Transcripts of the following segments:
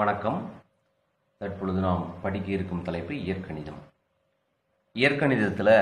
வணக்கம் தற்பொழுது நாம் படிக்க இருக்கும் தலைப்பு இயற்கணிதம் இயற்கணிதத்தில்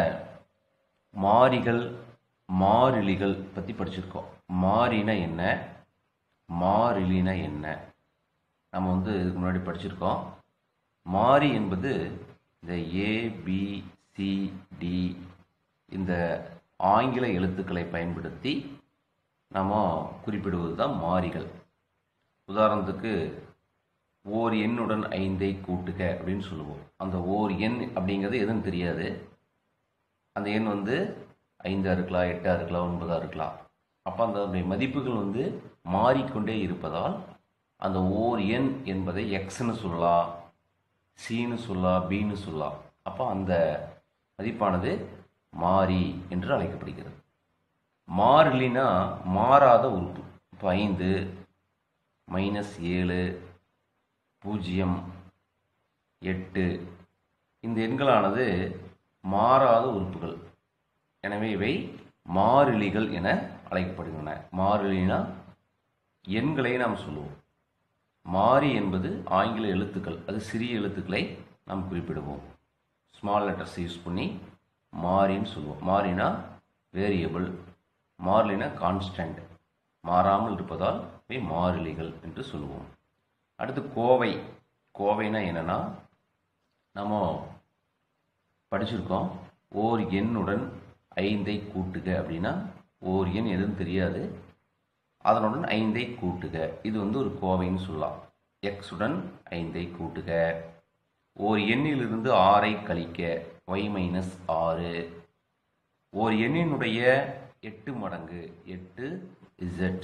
மாறிகள் மாறிலிகள் பற்றி படிச்சிருக்கோம் மாறினா என்ன மாறிலினா என்ன நம்ம வந்து இதுக்கு முன்னாடி படிச்சிருக்கோம் மாறி என்பது இந்த ஏ பி சி டி இந்த ஆங்கில எழுத்துக்களை பயன்படுத்தி நம்ம குறிப்பிடுவது தான் மாறிகள் உதாரணத்துக்கு ஓர் எண்ணுடன் ஐந்தை கூட்டுக அப்படின்னு சொல்லுவோம் அந்த ஓர் எண் அப்படிங்கிறது எதுவும் தெரியாது அந்த எண் வந்து ஐந்தா இருக்கலாம் எட்டா இருக்கலாம் ஒன்பதா இருக்கலாம் அப்போ அந்த அதனுடைய மதிப்புகள் வந்து மாறிக்கொண்டே இருப்பதால் அந்த ஓர் எண் என்பதை எக்ஸ்னு சொல்லலாம் சின்னு சொல்லலாம் பின்னு சொல்லலாம் அப்போ அந்த மதிப்பானது மாறி என்று அழைக்கப்படுகிறது மாறிலினா மாறாத உறுப்பு இப்போ ஐந்து மைனஸ் ஏழு பூஜ்ஜியம் எட்டு இந்த எண்களானது மாறாத உறுப்புகள் எனவே இவை மாறிலிகள் என அழைக்கப்படுகின்றன மாறிலினா எண்களை நாம் சொல்லுவோம் மாறி என்பது ஆங்கில எழுத்துக்கள் அது சிறிய எழுத்துக்களை நாம் குறிப்பிடுவோம் ஸ்மால் லெட்டர்ஸ் யூஸ் பண்ணி மாறின்னு சொல்லுவோம் மாறினா வேரியபிள் மாறிலினா கான்ஸ்டன்ட் மாறாமல் இருப்பதால் இவை மாறிலிகள் என்று சொல்லுவோம் அடுத்து கோவை கோவைனா என்னன்னா நம்ம படிச்சிருக்கோம் ஓர் எண்ணுடன் ஐந்தை கூட்டுக அப்படின்னா ஓர் எண் எதுவும் தெரியாது அதனுடன் ஐந்தை கூட்டுக இது வந்து ஒரு கோவைன்னு சொல்லலாம் எக்ஸுடன் ஐந்தை கூட்டுக ஓர் எண்ணிலிருந்து ஆறை கழிக்க ஒய் மைனஸ் ஆறு ஓர் எண்ணினுடைய எட்டு மடங்கு எட்டு இசட்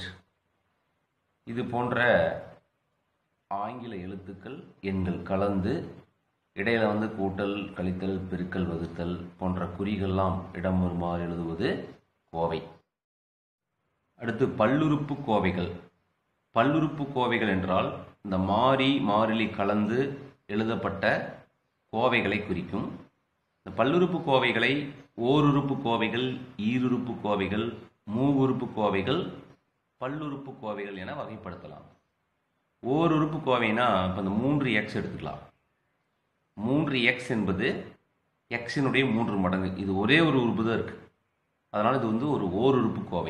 இது போன்ற ஆங்கில எழுத்துக்கள் எண்கள் கலந்து இடையில வந்து கூட்டல் கழித்தல் பெருக்கல் வகுத்தல் போன்ற குறிகள்லாம் இடம் வருமாறு எழுதுவது கோவை அடுத்து பல்லுறுப்பு கோவைகள் பல்லுறுப்பு கோவைகள் என்றால் இந்த மாறி மாறிலி கலந்து எழுதப்பட்ட கோவைகளை குறிக்கும் இந்த பல்லுறுப்பு கோவைகளை ஓருறுப்பு கோவைகள் ஈருறுப்பு கோவைகள் மூவுறுப்பு கோவைகள் பல்லுறுப்பு கோவைகள் என வகைப்படுத்தலாம் ஓருறுப்பு கோவைனா இப்போ இந்த மூன்று எக்ஸ் எடுத்துக்கலாம் மூன்று எக்ஸ் என்பது எக்ஸினுடைய மூன்று மடங்கு இது ஒரே ஒரு உறுப்பு தான் இருக்குது அதனால் இது வந்து ஒரு ஓருறுப்பு கோவை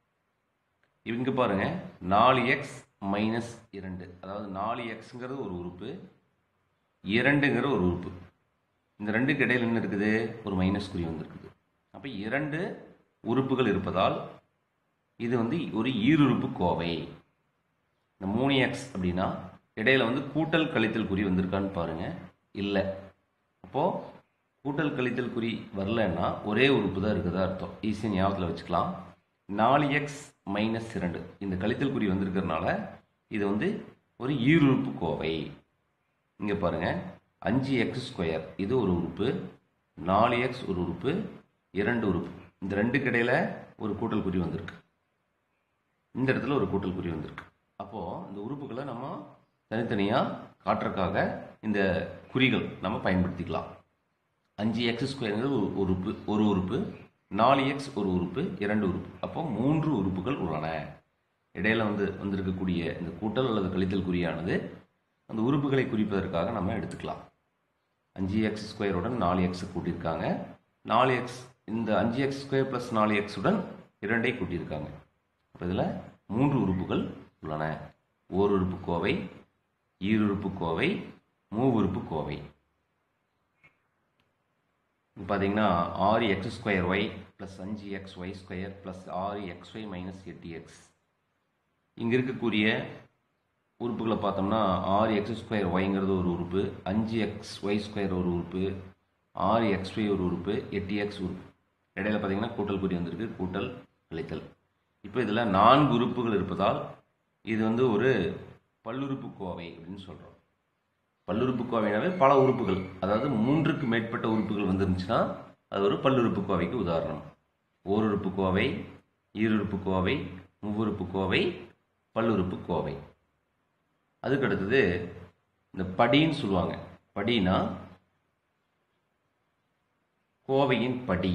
இங்க பாருங்க நாலு எக்ஸ் மைனஸ் இரண்டு அதாவது நாலு எக்ஸுங்கிறது ஒரு உறுப்பு இரண்டுங்கிற ஒரு உறுப்பு இந்த ரெண்டுக்கு இடையில் என்ன இருக்குது ஒரு மைனஸ் குறி வந்திருக்குது அப்போ இரண்டு உறுப்புகள் இருப்பதால் இது வந்து ஒரு ஈருறுப்பு கோவை இந்த மூணு எக்ஸ் அப்படின்னா இடையில வந்து கூட்டல் கழித்தல் குறி வந்திருக்கான்னு பாருங்க இல்லை அப்போது கூட்டல் கழித்தல் குறி வரலன்னா ஒரே உறுப்பு தான் இருக்குதா அர்த்தம் ஈஸியாக ஞாபகத்தில் வச்சுக்கலாம் நாலு எக்ஸ் மைனஸ் இரண்டு இந்த கழித்தல் குறி வந்திருக்கிறதுனால இது வந்து ஒரு ஈருறுப்பு கோவை இங்கே பாருங்க அஞ்சு எக்ஸ் ஸ்கொயர் இது ஒரு உறுப்பு நாலு எக்ஸ் ஒரு உறுப்பு இரண்டு உறுப்பு இந்த ரெண்டுக்கு இடையில ஒரு கூட்டல் குறி வந்திருக்கு இந்த இடத்துல ஒரு கூட்டல் குறி வந்திருக்கு அப்போது இந்த உறுப்புகளை நம்ம தனித்தனியாக காட்டுறதுக்காக இந்த குறிகள் நம்ம பயன்படுத்திக்கலாம் அஞ்சு எக்ஸ் ஸ்கொயருங்கிறது ஒரு உறுப்பு ஒரு உறுப்பு நாலு எக்ஸ் ஒரு உறுப்பு இரண்டு உறுப்பு அப்போ மூன்று உறுப்புகள் உள்ளன இடையில வந்து வந்திருக்கக்கூடிய இந்த கூட்டல் அல்லது கழித்தல் குறியானது அந்த உறுப்புகளை குறிப்பதற்காக நம்ம எடுத்துக்கலாம் அஞ்சு எக்ஸ் ஸ்கொயருடன் நாலு எக்ஸ் கூட்டியிருக்காங்க நாலு எக்ஸ் இந்த அஞ்சு எக்ஸ் ஸ்கொயர் ப்ளஸ் நாலு எக்ஸுடன் இரண்டை கூட்டியிருக்காங்க அப்போ இதில் மூன்று உறுப்புகள் உள்ளன ஓர் உறுப்பு கோவை ஈருறுப்பு கோவை மூவுறுப்பு கோவை பார்த்தீங்கன்னா ஆறு எக்ஸ் ஸ்கொயர் ஒய் ப்ளஸ் அஞ்சு எக்ஸ் ஒய் ஸ்கொயர் ப்ளஸ் ஆறு எக்ஸ் ஒய் மைனஸ் எட்டு எக்ஸ் இங்கே இருக்கக்கூடிய உறுப்புகளை பார்த்தோம்னா ஆறு எக்ஸ் ஸ்கொயர் ஒய்ங்கிறது ஒரு உறுப்பு அஞ்சு எக்ஸ் ஒய் ஸ்கொயர் ஒரு உறுப்பு ஆறு எக்ஸ் ஒய் ஒரு உறுப்பு எட்டு எக்ஸ் உறுப்பு இடையில பார்த்தீங்கன்னா கூட்டல் குறி வந்திருக்கு கூட்டல் கழித்தல் இப்போ இதில் நான்கு உறுப்புகள் இருப்பதால் இது வந்து ஒரு பல்லுறுப்பு கோவை அப்படின்னு சொல்கிறோம் பல்லுறுப்பு கோவைனாவே பல உறுப்புகள் அதாவது மூன்றுக்கு மேற்பட்ட உறுப்புகள் வந்துருந்துச்சுன்னா அது ஒரு பல்லுறுப்பு கோவைக்கு உதாரணம் ஓருறுப்பு கோவை ஈருறுப்பு கோவை மூவுறுப்பு கோவை பல்லுறுப்பு கோவை அதுக்கு அடுத்தது இந்த படின்னு சொல்லுவாங்க படினா கோவையின் படி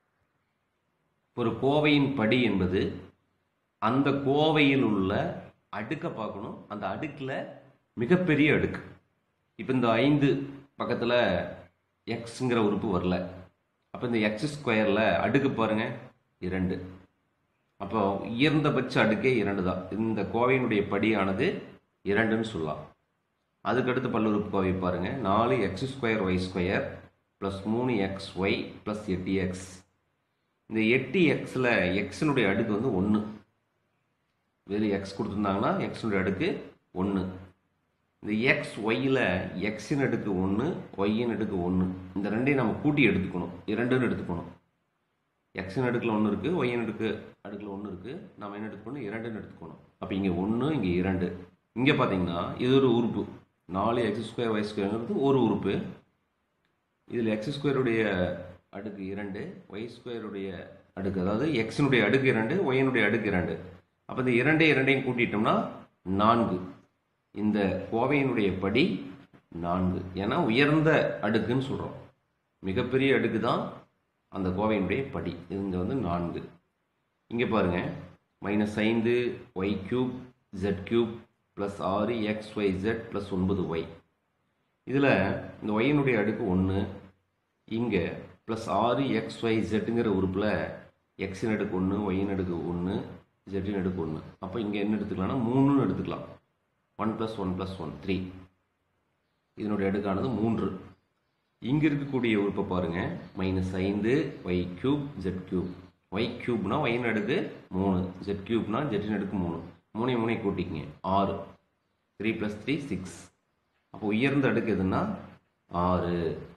ஒரு கோவையின் படி என்பது அந்த கோவையில் உள்ள அடுக்கை பார்க்கணும் அந்த அடுக்கில் மிகப்பெரிய அடுக்கு இப்போ இந்த ஐந்து பக்கத்தில் எக்ஸுங்கிற உறுப்பு வரல அப்போ இந்த எக்ஸ் ஸ்கொயரில் அடுக்கு பாருங்கள் இரண்டு அப்போ உயர்ந்தபட்ச அடுக்கே இரண்டு தான் இந்த கோவையினுடைய படியானது இரண்டுன்னு சொல்லலாம் அதுக்கடுத்து பல்லுறுப்பு கோவை பாருங்க நாலு x square y square plus மூணு எக்ஸ் ஒய் ப்ளஸ் எட்டு எக்ஸ் இந்த எட்டு எக்ஸில் எக்ஸினுடைய அடுக்கு வந்து ஒன்று வெறும் எக்ஸ் கொடுத்துருந்தாங்கன்னா எக்ஸினுடைய அடுக்கு ஒன்று இந்த எக்ஸ் ஒய்யில் எக்ஸின் அடுக்கு ஒன்று ஒய்யின் அடுக்கு ஒன்று இந்த ரெண்டையும் நம்ம கூட்டி எடுத்துக்கணும் இரண்டுன்னு எடுத்துக்கணும் எக்ஸின் அடுக்கில் ஒன்று இருக்குது ஒய்யின் அடுக்கு அடுக்கில் ஒன்று இருக்குது நம்ம என்ன எடுத்துக்கணும் இரண்டுன்னு எடுத்துக்கணும் அப்போ இங்கே ஒன்று இங்கே இரண்டு இங்கே பார்த்தீங்கன்னா இது ஒரு உறுப்பு நாலு எக்ஸ் ஸ்கொயர் ஒய் ஸ்கொயருங்கிறது ஒரு உறுப்பு இதில் எக்ஸ் ஸ்கொயருடைய அடுக்கு இரண்டு ஒய் ஸ்கொயருடைய அடுக்கு அதாவது எக்ஸினுடைய அடுக்கு இரண்டு ஒய்யினுடைய அடுக்கு இரண்டு அப்போ இந்த இரண்டே இரண்டையும் கூட்டிட்டோம்னா நான்கு இந்த கோவையினுடைய படி நான்கு ஏன்னா உயர்ந்த அடுக்குன்னு சொல்கிறோம் மிகப்பெரிய அடுக்கு தான் அந்த கோவையினுடைய படி இங்கே வந்து நான்கு இங்கே பாருங்க மைனஸ் ஐந்து y cube z cube plus ஆறு எக்ஸ் ஒய் ஜெட் ப்ளஸ் ஒன்பது ஒய் இதில் இந்த ஒய்யினுடைய அடுக்கு ஒன்று இங்கே ப்ளஸ் ஆறு எக்ஸ் ஒய் ஜெட்டுங்கிற உறுப்பில் எக்ஸின் அடுக்கு ஒன்று ஒய்யின் அடுக்கு ஒன்று ஜெட்டின் அடுக்கு ஒன்று அப்போ இங்கே என்ன எடுத்துக்கலாம்னா மூணுன்னு எடுத்துக்கலாம் one plus one plus one three இதனுடைய அடுக்கானது மூன்று இங்கே இருக்கக்கூடிய உறுப்பை பாருங்கள் மைனஸ் ஐந்து y cube z cube y கியூப்னா ஒயின் அடுக்கு மூணு ஜெட் கியூப்னா ஜெட்டின் அடுக்கு மூணு மூணையும் மூணையும் கூட்டிக்கிங்க ஆறு த்ரீ ப்ளஸ் த்ரீ சிக்ஸ் அப்போ உயர்ந்த அடுக்கு எதுன்னா ஆறு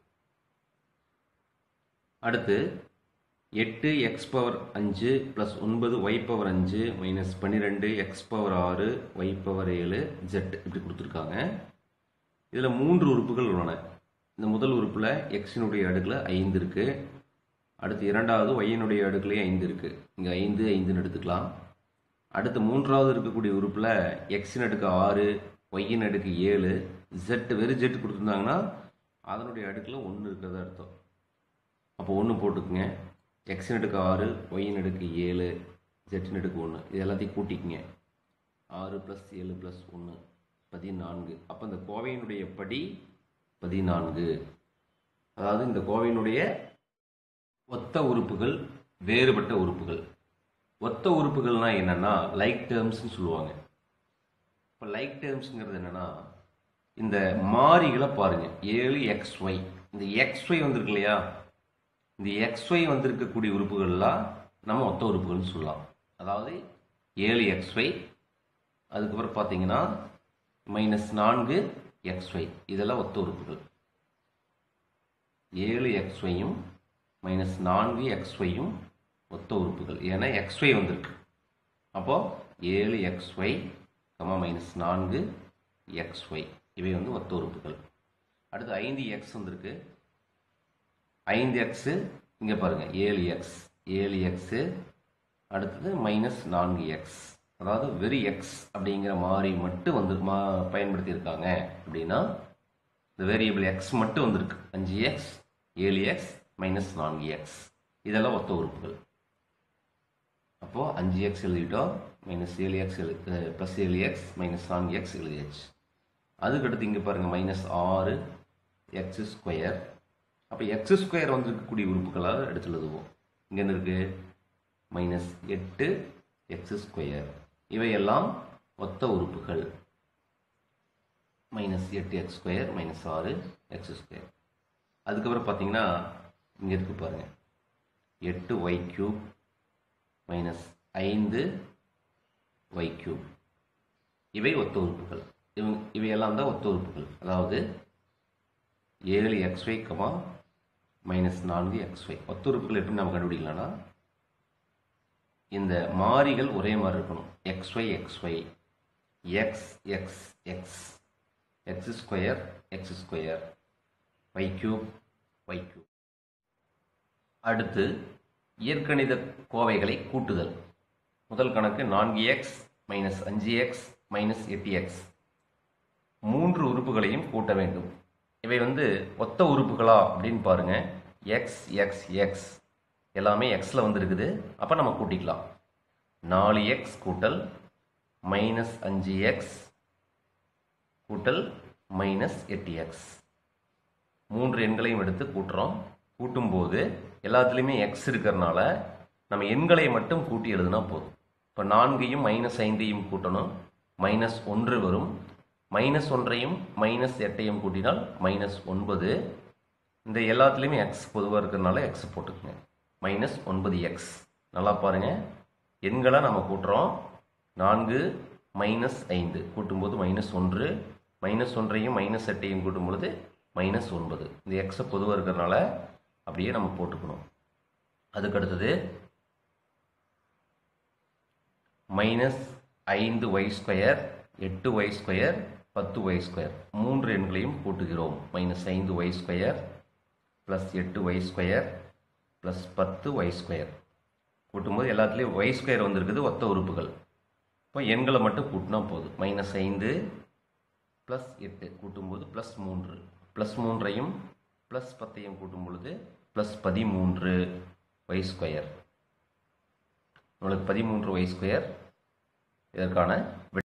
அடுத்து எட்டு எக்ஸ் பவர் அஞ்சு ப்ளஸ் ஒன்பது ஒய் பவர் அஞ்சு மைனஸ் பன்னிரெண்டு எக்ஸ் பவர் ஆறு ஒய் பவர் ஏழு ஜெட் இப்படி கொடுத்துருக்காங்க இதில் மூன்று உறுப்புகள் உள்ளன இந்த முதல் உறுப்பில் எக்ஸினுடைய அடுக்கில் ஐந்து இருக்குது அடுத்து இரண்டாவது ஒய்யினுடைய அடுக்குலேயே ஐந்து இருக்குது இங்கே ஐந்து ஐந்துன்னு எடுத்துக்கலாம் அடுத்து மூன்றாவது இருக்கக்கூடிய உறுப்பில் எக்ஸின் அடுக்கு ஆறு ஒய்யின் அடுக்கு ஏழு ஜெட் வெறும் ஜெட் கொடுத்துருந்தாங்கன்னா அதனுடைய அடுக்கில் ஒன்று இருக்கிறதா அர்த்தம் அப்போ ஒன்று போட்டுக்குங்க எக்ஸின் அடுக்கு ஆறு ஒய்யின் அடுக்கு ஏழு ஜெட்டின் அடுக்கு ஒன்று இது எல்லாத்தையும் கூட்டிக்குங்க ஆறு ப்ளஸ் ஏழு ப்ளஸ் ஒன்று பதினான்கு அப்போ இந்த கோவையினுடைய படி பதினான்கு அதாவது இந்த கோவையினுடைய ஒத்த உறுப்புகள் வேறுபட்ட உறுப்புகள் ஒத்த உறுப்புகள்னா என்னன்னா லைக் டேர்ம்ஸ்னு சொல்லுவாங்க இப்போ லைக் டேர்ம்ஸுங்கிறது என்னன்னா இந்த மாறிகளை பாருங்க ஏழு எக்ஸ் ஒய் இந்த எக்ஸ் ஒய் வந்திருக்கு இல்லையா இந்த எக்ஸ் ஒய் வந்திருக்கக்கூடிய உறுப்புகள்லாம் நம்ம ஒத்த உறுப்புகள்னு சொல்லலாம் அதாவது ஏழு எக்ஸ் ஒய் அதுக்கப்புறம் பார்த்தீங்கன்னா மைனஸ் நான்கு எக்ஸ் ஒய் இதெல்லாம் ஒத்த உறுப்புகள் ஏழு எக்ஸ் ஒய்யும் மைனஸ் நான்கு எக்ஸ் ஒய்யும் ஒத்த உறுப்புகள் ஏன்னா எக்ஸ் ஒய் வந்திருக்கு அப்போது ஏழு எக்ஸ் ஒய் கமா மைனஸ் நான்கு எக்ஸ் ஒய் இவை வந்து ஒத்த உறுப்புகள் அடுத்து ஐந்து எக்ஸ் வந்திருக்கு ஐந்து எக்ஸு இங்கே பாருங்கள் ஏழு எக்ஸ் ஏழு எக்ஸு அடுத்தது மைனஸ் நான்கு எக்ஸ் அதாவது வெரி எக்ஸ் அப்படிங்கிற மாறி மட்டும் வந்து மா பயன்படுத்தியிருக்காங்க அப்படின்னா இந்த வேரியபிள் எக்ஸ் மட்டும் வந்திருக்கு அஞ்சு எக்ஸ் ஏழு எக்ஸ் மைனஸ் நான்கு எக்ஸ் இதெல்லாம் ஒத்த உறுப்புகள் அப்போது அஞ்சு எக்ஸ் எழுதிட்டோம் மைனஸ் ஏழு எக்ஸ் எழு ப்ளஸ் ஏழு எக்ஸ் மைனஸ் நான்கு எக்ஸ் எழுதியாச்சு அதுக்கடுத்து இங்கே பாருங்கள் மைனஸ் ஆறு எக்ஸ் ஸ்கொயர் அப்போ எக்ஸ் ஸ்கொயர் வந்திருக்கக்கூடிய உறுப்புகளாக எடுத்து எழுதுவோம் இங்கே என்ன இருக்குது மைனஸ் எட்டு எக்ஸ் ஸ்கொயர் இவையெல்லாம் ஒத்த உறுப்புகள் மைனஸ் எட்டு எக்ஸ் ஸ்கொயர் மைனஸ் ஆறு எக்ஸ் ஸ்கொயர் அதுக்கப்புறம் பார்த்தீங்கன்னா இங்கே இருக்கு பாருங்கள் எட்டு ஒய் கியூப் மைனஸ் ஐந்து ஒய் கியூப் இவை ஒத்த உறுப்புகள் இவங்க இவையெல்லாம் தான் ஒத்த உறுப்புகள் அதாவது ஏழு எக்ஸ் ஒய் கமா மைனஸ் நான்கு எக்ஸ் ஒய் ஒத்த உறுப்புகள் எப்படி நம்ம கண்டுபிடிக்கலாம்னா இந்த மாறிகள் ஒரே மாதிரி இருக்கணும் x y x y x x x x square x square y cube y cube அடுத்து இயற்கணித கோவைகளை கூட்டுதல் முதல் கணக்கு நான்கு எக்ஸ் மைனஸ் அஞ்சு எக்ஸ் மைனஸ் எட்டு எக்ஸ் மூன்று உறுப்புகளையும் கூட்ட வேண்டும் இவை வந்து ஒத்த உறுப்புகளா அப்படின்னு பாருங்க எக்ஸ் எக்ஸ் எக்ஸ் எல்லாமே எக்ஸில் வந்துருக்குது அப்போ நம்ம கூட்டிக்கலாம் நாலு எக்ஸ் கூட்டல் மைனஸ் அஞ்சு எக்ஸ் கூட்டல் மைனஸ் எட்டு எக்ஸ் மூன்று எண்களையும் எடுத்து கூட்டுறோம் கூட்டும்போது எல்லாத்துலேயுமே எக்ஸ் இருக்கிறனால நம்ம எண்களை மட்டும் கூட்டி எழுதுனா போதும் இப்போ நான்கையும் மைனஸ் ஐந்தையும் கூட்டணும் மைனஸ் ஒன்று வரும் மைனஸ் ஒன்றையும் மைனஸ் எட்டையும் கூட்டினால் மைனஸ் ஒன்பது இந்த எல்லாத்துலேயுமே எக்ஸ் பொதுவாக இருக்கிறதுனால எக்ஸ் போட்டுக்கோங்க மைனஸ் ஒன்பது எக்ஸ் நல்லா பாருங்கள் எண்களை நம்ம கூட்டுறோம் நான்கு மைனஸ் ஐந்து கூட்டும்போது மைனஸ் ஒன்று மைனஸ் ஒன்றையும் மைனஸ் எட்டையும் கூட்டும் பொழுது மைனஸ் ஒன்பது இந்த எக்ஸை பொதுவாக இருக்கிறனால அப்படியே நம்ம போட்டுக்கணும் அதுக்கு அடுத்தது மைனஸ் ஐந்து ஒய் ஸ்கொயர் எட்டு ஒய் ஸ்கொயர் பத்து ஒய் ஸ்கொயர் மூன்று எண்களையும் கூட்டுகிறோம் மைனஸ் ஐந்து ஒய் ஸ்கொயர் ப்ளஸ் எட்டு ஒய் ஸ்கொயர் ப்ளஸ் பத்து ஒய் ஸ்கொயர் கூட்டும்போது எல்லாத்துலேயும் ஒய் ஸ்கொயர் வந்திருக்குது ஒத்த உறுப்புகள் இப்போ எண்களை மட்டும் கூட்டினா போதும் மைனஸ் ஐந்து ப்ளஸ் எட்டு கூட்டும்போது ப்ளஸ் மூன்று ப்ளஸ் மூன்றையும் ப்ளஸ் பத்தையும் கூட்டும் பொழுது ப்ளஸ் பதிமூன்று ஒய் ஸ்கொயர் நம்மளுக்கு பதிமூன்று ஒய் ஸ்கொயர் இதற்கான